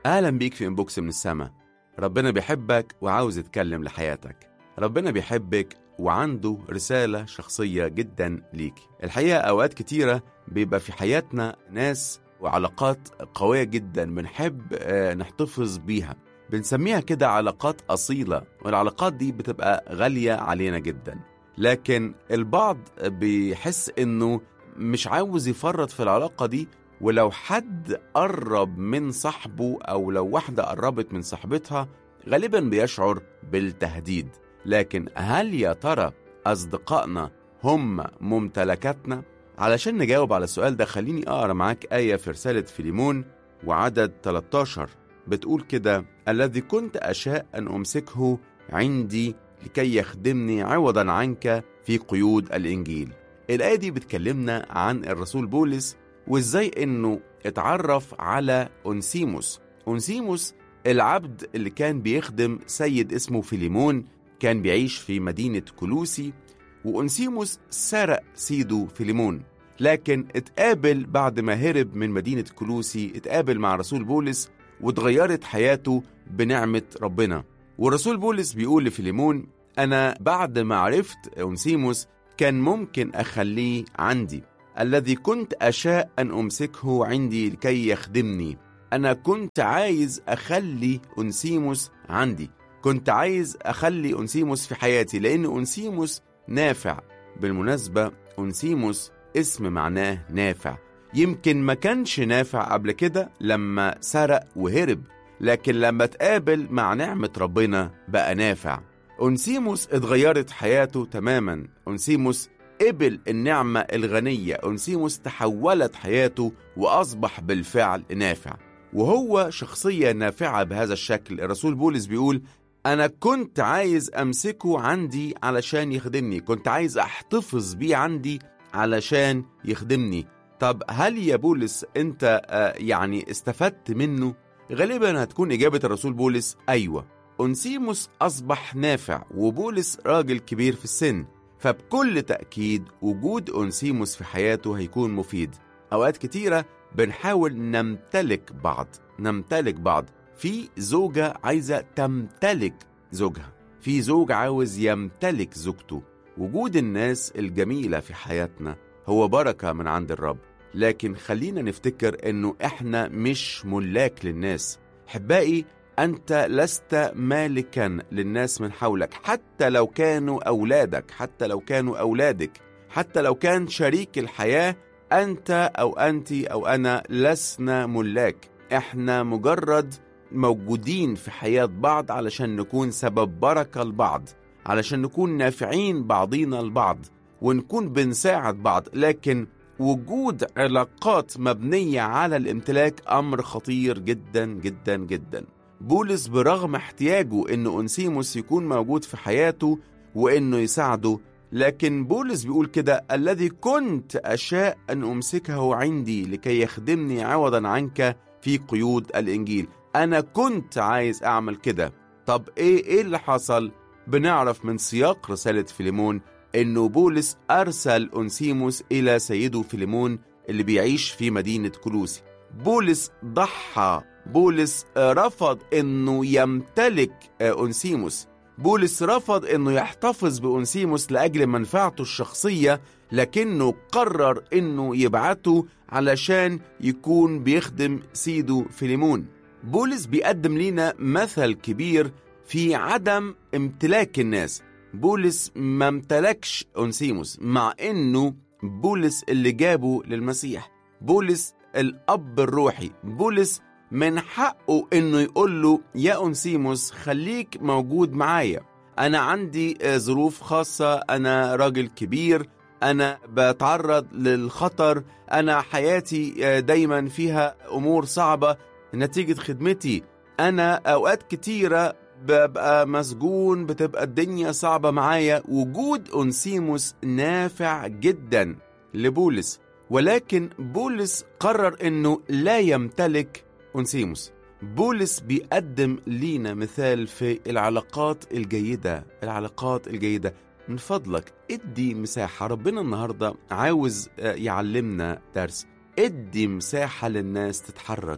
أهلا بيك في إنبوكس من السما ربنا بيحبك وعاوز يتكلم لحياتك ربنا بيحبك وعنده رسالة شخصية جدا ليك الحقيقة أوقات كتيرة بيبقى في حياتنا ناس وعلاقات قوية جدا بنحب آه، نحتفظ بيها بنسميها كده علاقات أصيلة والعلاقات دي بتبقى غالية علينا جدا لكن البعض بيحس إنه مش عاوز يفرط في العلاقة دي ولو حد قرب من صاحبه أو لو واحدة قربت من صاحبتها غالبا بيشعر بالتهديد لكن هل يا ترى أصدقائنا هم ممتلكاتنا؟ علشان نجاوب على السؤال ده خليني أقرأ معاك آية في رسالة فيليمون وعدد 13 بتقول كده الذي كنت أشاء أن أمسكه عندي لكي يخدمني عوضا عنك في قيود الإنجيل الآية دي بتكلمنا عن الرسول بولس وإزاي إنه اتعرف على أونسيموس أونسيموس العبد اللي كان بيخدم سيد اسمه فيليمون كان بيعيش في مدينة كلوسي وأونسيموس سرق سيده فيليمون لكن اتقابل بعد ما هرب من مدينة كلوسي اتقابل مع رسول بولس واتغيرت حياته بنعمة ربنا ورسول بولس بيقول لفيليمون أنا بعد ما عرفت أونسيموس كان ممكن أخليه عندي الذي كنت أشاء أن أمسكه عندي لكي يخدمني أنا كنت عايز أخلي أنسيموس عندي كنت عايز أخلي أنسيموس في حياتي لأن أنسيموس نافع بالمناسبة أنسيموس اسم معناه نافع يمكن ما كانش نافع قبل كده لما سرق وهرب لكن لما اتقابل مع نعمة ربنا بقى نافع أنسيموس اتغيرت حياته تماما أنسيموس قبل النعمة الغنية أنسيموس تحولت حياته وأصبح بالفعل نافع وهو شخصية نافعة بهذا الشكل الرسول بولس بيقول أنا كنت عايز أمسكه عندي علشان يخدمني كنت عايز أحتفظ بيه عندي علشان يخدمني طب هل يا بولس أنت آه، يعني استفدت منه؟ غالبا هتكون إجابة الرسول بولس أيوة أنسيموس أصبح نافع وبولس راجل كبير في السن فبكل تأكيد وجود أنسيموس في حياته هيكون مفيد أوقات كتيرة بنحاول نمتلك بعض نمتلك بعض في زوجة عايزة تمتلك زوجها في زوج عاوز يمتلك زوجته وجود الناس الجميلة في حياتنا هو بركة من عند الرب لكن خلينا نفتكر انه احنا مش ملاك للناس حبائي انت لست مالكا للناس من حولك حتى لو كانوا اولادك حتى لو كانوا اولادك حتى لو كان شريك الحياة انت او انت او انا لسنا ملاك احنا مجرد موجودين في حياة بعض علشان نكون سبب بركة لبعض علشان نكون نافعين بعضينا البعض ونكون بنساعد بعض لكن وجود علاقات مبنية على الامتلاك أمر خطير جدا جدا جدا بولس برغم احتياجه أن أنسيموس يكون موجود في حياته وأنه يساعده لكن بولس بيقول كده الذي كنت أشاء أن أمسكه عندي لكي يخدمني عوضا عنك في قيود الإنجيل أنا كنت عايز أعمل كده طب إيه إيه اللي حصل؟ بنعرف من سياق رسالة فيليمون إنه بولس أرسل أنسيموس إلى سيده فيليمون اللي بيعيش في مدينة كلوسي بولس ضحى بولس رفض إنه يمتلك أنسيموس بولس رفض إنه يحتفظ بأنسيموس لأجل منفعته الشخصية لكنه قرر إنه يبعته علشان يكون بيخدم سيده فيليمون بولس بيقدم لنا مثل كبير في عدم امتلاك الناس بولس ما امتلكش أنسيموس مع إنه بولس اللي جابه للمسيح بولس الأب الروحي بولس من حقه إنه يقول له يا أنسيموس خليك موجود معايا أنا عندي ظروف خاصة أنا راجل كبير أنا بتعرض للخطر أنا حياتي دايما فيها أمور صعبة نتيجة خدمتي أنا أوقات كتيرة ببقى مسجون بتبقى الدنيا صعبة معايا وجود أنسيموس نافع جدا لبولس ولكن بولس قرر أنه لا يمتلك أنسيموس بولس بيقدم لينا مثال في العلاقات الجيدة العلاقات الجيدة من فضلك ادي مساحة ربنا النهاردة عاوز يعلمنا درس ادي مساحة للناس تتحرك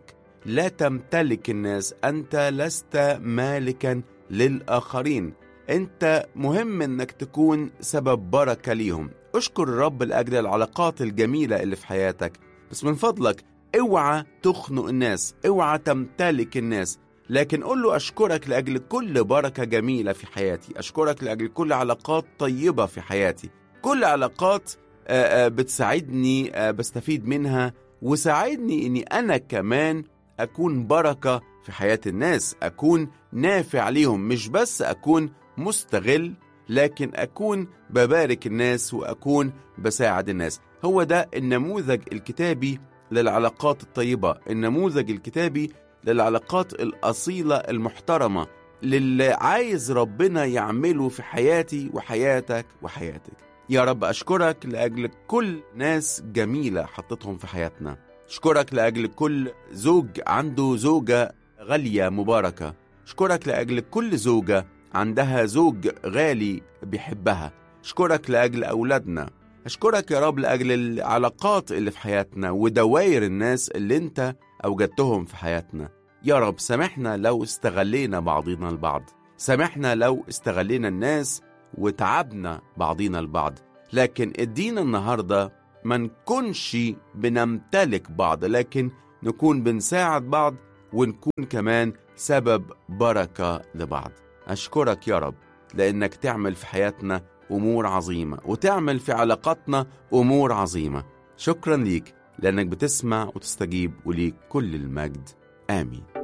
لا تمتلك الناس أنت لست مالكا للآخرين أنت مهم أنك تكون سبب بركة ليهم اشكر الرب لأجل العلاقات الجميلة اللي في حياتك بس من فضلك اوعى تخنق الناس اوعى تمتلك الناس لكن قل له أشكرك لأجل كل بركة جميلة في حياتي أشكرك لأجل كل علاقات طيبة في حياتي كل علاقات بتساعدني بستفيد منها وساعدني أني أنا كمان أكون بركة في حياة الناس أكون نافع ليهم مش بس أكون مستغل لكن أكون ببارك الناس وأكون بساعد الناس هو ده النموذج الكتابي للعلاقات الطيبة النموذج الكتابي للعلاقات الأصيلة المحترمة للي عايز ربنا يعمله في حياتي وحياتك وحياتك يا رب أشكرك لأجل كل ناس جميلة حطتهم في حياتنا أشكرك لأجل كل زوج عنده زوجة غالية مباركة أشكرك لأجل كل زوجة عندها زوج غالي بيحبها أشكرك لأجل أولادنا أشكرك يا رب لأجل العلاقات اللي في حياتنا ودوائر الناس اللي أنت أوجدتهم في حياتنا يا رب سامحنا لو استغلينا بعضنا البعض سامحنا لو استغلينا الناس وتعبنا بعضنا البعض لكن ادينا النهاردة ما نكونش بنمتلك بعض لكن نكون بنساعد بعض ونكون كمان سبب بركة لبعض أشكرك يا رب لأنك تعمل في حياتنا أمور عظيمة وتعمل في علاقاتنا أمور عظيمة شكرا ليك لأنك بتسمع وتستجيب وليك كل المجد آمين